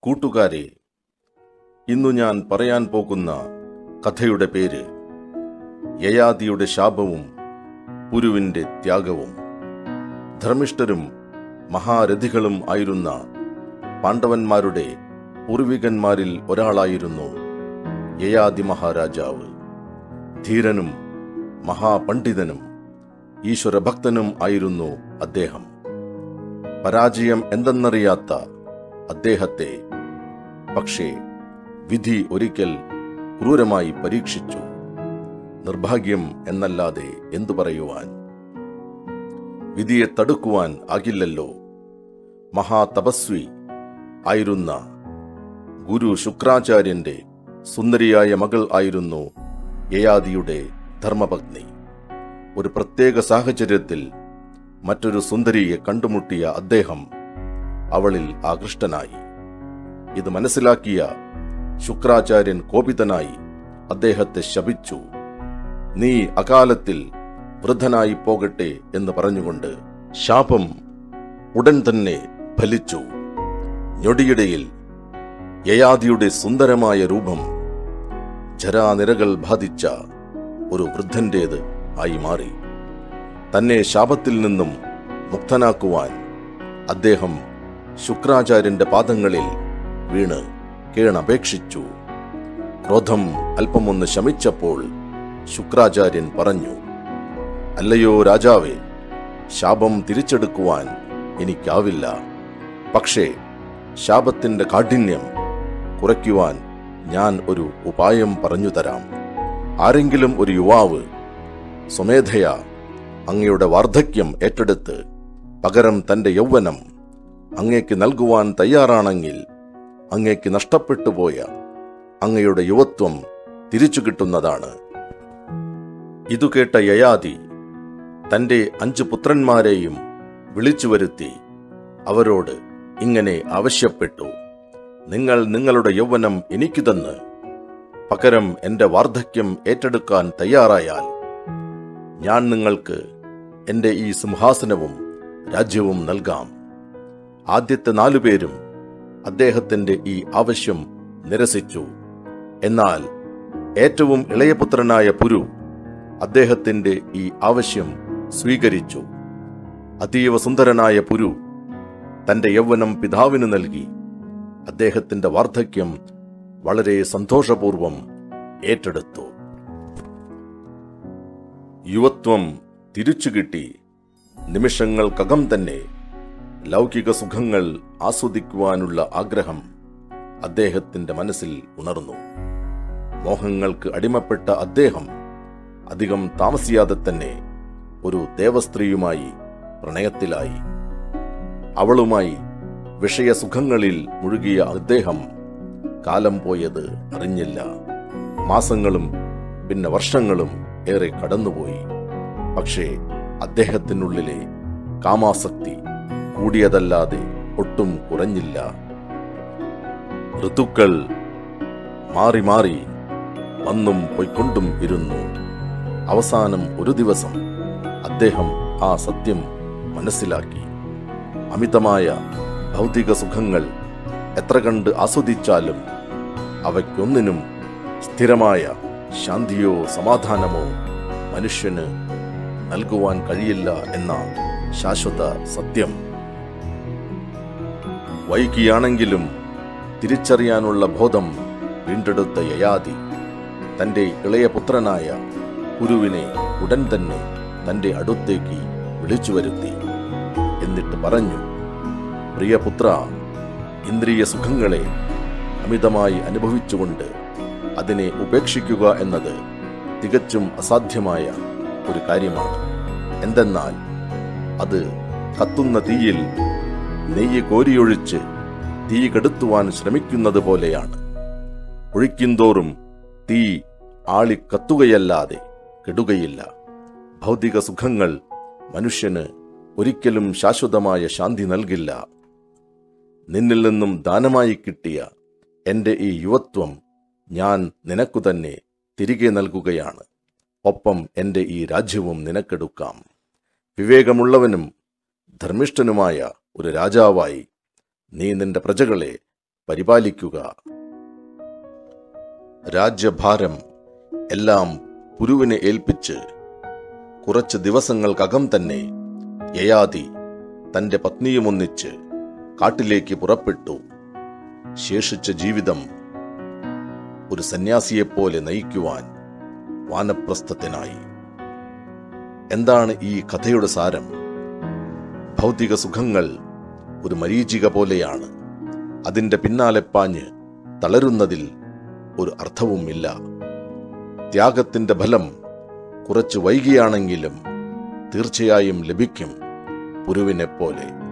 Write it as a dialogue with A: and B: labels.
A: കൂട്ടുകാരെ ഇന്നു ഞാൻ പറയാൻ പോകുന്ന കഥയുടെ പേര് യയാതിയുടെ ശാപവും പുരുവിന്റെ ത്യാഗവും ധർമ്മിഷ്ഠരും മഹാരഥികളും ആയിരുന്ന പാണ്ഡവന്മാരുടെ പൂർവികന്മാരിൽ ഒരാളായിരുന്നു യയാതി മഹാരാജാവ് ധീരനും മഹാപണ്ഡിതനും ഈശ്വരഭക്തനും ആയിരുന്നു അദ്ദേഹം പരാജയം എന്തെന്നറിയാത്ത അദ്ദേഹത്തെ പക്ഷേ വിധി ഒരിക്കൽ ക്രൂരമായി പരീക്ഷിച്ചു നിർഭാഗ്യം എന്നല്ലാതെ എന്തു പറയുവാൻ വിധിയെ തടുക്കുവാൻ ആകില്ലല്ലോ മഹാതപസ്വി ആയിരുന്ന ഗുരു ശുക്രാചാര്യന്റെ സുന്ദരിയായ മകൾ ആയിരുന്നു യയാതിയുടെ ധർമ്മപത്നി ഒരു പ്രത്യേക സാഹചര്യത്തിൽ മറ്റൊരു സുന്ദരിയെ കണ്ടുമുട്ടിയ അദ്ദേഹം അവളിൽ ആകൃഷ്ടനായി ഇത് മനസ്സിലാക്കിയ ശുക്രാചാര്യൻ കോപിതനായി അദ്ദേഹത്തെ ശപിച്ചു നീ അകാലത്തിൽ വൃദ്ധനായി പോകട്ടെ എന്ന് പറഞ്ഞുകൊണ്ട് ശാപം ഉടൻ തന്നെ ഫലിച്ചു ഞൊടിയിടയിൽ യയാതിയുടെ സുന്ദരമായ രൂപം ജരാനിരകൾ ബാധിച്ച ഒരു വൃദ്ധന്റേത് ആയി മാറി തന്നെ ശാപത്തിൽ നിന്നും മുക്തനാക്കുവാൻ അദ്ദേഹം ശുക്രാചാര്യന്റെ പാദങ്ങളിൽ വീണ് കേണപേക്ഷിച്ചു ക്രോധം അല്പമൊന്ന് ശമിച്ചപ്പോൾ ശുക്രാചാര്യൻ പറഞ്ഞു അല്ലയോ രാജാവേ ശാപം തിരിച്ചെടുക്കുവാൻ എനിക്കാവില്ല പക്ഷേ ശാപത്തിന്റെ കാഠിന്യം കുറയ്ക്കുവാൻ ഞാൻ ഒരു ഉപായം പറഞ്ഞു തരാം ആരെങ്കിലും ഒരു യുവാവ് സ്വമേധയാ അങ്ങയുടെ വാർദ്ധക്യം ഏറ്റെടുത്ത് പകരം തന്റെ യൗവനം അങ്ങേക്ക് നൽകുവാൻ തയ്യാറാണെങ്കിൽ അങ്ങേക്ക് നഷ്ടപ്പെട്ടു പോയ അങ്ങയുടെ യുവത്വം തിരിച്ചു കിട്ടുന്നതാണ് ഇതു കേട്ട യയാതി തന്റെ അഞ്ചു പുത്രന്മാരെയും വിളിച്ചു വരുത്തി അവരോട് ഇങ്ങനെ ആവശ്യപ്പെട്ടു നിങ്ങൾ നിങ്ങളുടെ യൗവനം എനിക്ക് തന്ന് പകരം എന്റെ വാർദ്ധക്യം ഏറ്റെടുക്കാൻ തയ്യാറായാൽ ഞാൻ നിങ്ങൾക്ക് എന്റെ ഈ സിംഹാസനവും രാജ്യവും നൽകാം ആദ്യത്തെ നാലുപേരും അദ്ദേഹത്തിന്റെ ഈ ആവശ്യം നിരസിച്ചു എന്നാൽ ഏറ്റവും ഇളയപുത്രനായ പുരു അദ്ദേഹത്തിന്റെ ഈ ആവശ്യം സ്വീകരിച്ചു അതീവ സുന്ദരനായ പുരു തന്റെ യൗവനം പിതാവിന് നൽകി അദ്ദേഹത്തിന്റെ വാർദ്ധക്യം വളരെ സന്തോഷപൂർവം ഏറ്റെടുത്തു യുവത്വം തിരിച്ചു കിട്ടി നിമിഷങ്ങൾക്കകം തന്നെ ലൗകിക സുഖങ്ങൾ ആസ്വദിക്കുവാനുള്ള ആഗ്രഹം അദ്ദേഹത്തിന്റെ മനസ്സിൽ ഉണർന്നു മോഹങ്ങൾക്ക് അടിമപ്പെട്ട അദ്ദേഹം അധികം താമസിയാതെ തന്നെ ഒരു ദേവസ്ത്രീയുമായി പ്രണയത്തിലായി അവളുമായി വിഷയസുഖങ്ങളിൽ മുഴുകിയ അദ്ദേഹം കാലം പോയത് അറിഞ്ഞില്ല മാസങ്ങളും പിന്നെ വർഷങ്ങളും ഏറെ കടന്നുപോയി പക്ഷേ അദ്ദേഹത്തിനുള്ളിലെ കാമാസക്തി കൂടിയതല്ലാതെ ഒട്ടും കുറഞ്ഞില്ല ഋതുക്കൾ മാറി മാറി വന്നും പൊയ്ക്കൊണ്ടും ഇരുന്നു അവസാനം ഒരു ദിവസം അദ്ദേഹം ആ സത്യം മനസ്സിലാക്കി അമിതമായ ഭൗതിക സുഖങ്ങൾ എത്ര കണ്ട് ആസ്വദിച്ചാലും അവയ്ക്കൊന്നിനും സ്ഥിരമായ ശാന്തിയോ സമാധാനമോ മനുഷ്യന് നൽകുവാൻ കഴിയില്ല എന്ന ശാശ്വത സത്യം വൈകിയാണെങ്കിലും തിരിച്ചറിയാനുള്ള ബോധം വീണ്ടെടുത്ത യയാതി തന്റെ ഇളയ പുത്രനായ കുരുവിനെ ഉടൻ തന്നെ തന്റെ അടുത്തേക്ക് വിളിച്ചു വരുത്തി എന്നിട്ട് പറഞ്ഞു പ്രിയപുത്ര ഇന്ദ്രിയ സുഖങ്ങളെ അമിതമായി അനുഭവിച്ചുകൊണ്ട് അതിനെ ഉപേക്ഷിക്കുക എന്നത് തികച്ചും അസാധ്യമായ ഒരു കാര്യമാണ് എന്തെന്നാൽ അത് കത്തുന്ന തീയിൽ നെയ്യ് കോരിയൊഴിച്ച് തീ കെടുത്തുവാൻ ശ്രമിക്കുന്നത് പോലെയാണ് ഒഴിക്കുന്തോറും തീ ആളി കത്തുകയല്ലാതെ കെടുകയില്ല ഭൗതിക സുഖങ്ങൾ മനുഷ്യന് ഒരിക്കലും ശാശ്വതമായ ശാന്തി നൽകില്ല നിന്നിൽ നിന്നും ദാനമായി കിട്ടിയ എന്റെ ഈ യുവത്വം ഞാൻ നിനക്കു തന്നെ തിരികെ നൽകുകയാണ് ഒപ്പം എന്റെ ഈ രാജ്യവും നിനക്കെടുക്കാം വിവേകമുള്ളവനും ധർമ്മിഷ്ഠനുമായ ഒരു രാജാവായി നീ നിന്റെ പ്രജകളെ പരിപാലിക്കുക രാജ്യഭാരം എല്ലാം പുരുവിനെ ഏൽപ്പിച്ച് കുറച്ച് ദിവസങ്ങൾക്കകം തന്നെ യയാതി തന്റെ പത്നിയുമൊന്നിച്ച് കാട്ടിലേക്ക് പുറപ്പെട്ടു ശേഷിച്ച ജീവിതം ഒരു സന്യാസിയെപ്പോലെ നയിക്കുവാൻ വാനപ്രസ്ഥത്തിനായി എന്താണ് ഈ കഥയുടെ സാരം ഭൗതിക സുഖങ്ങൾ ഒരു മരീചിക പോലെയാണ് അതിന്റെ പിന്നാലെ പാഞ്ഞ് തളരുന്നതിൽ ഒരു അർത്ഥവുമില്ല ത്യാഗത്തിന്റെ ഫലം കുറച്ച് വൈകിയാണെങ്കിലും തീർച്ചയായും ലഭിക്കും പുരുവിനെ പോലെ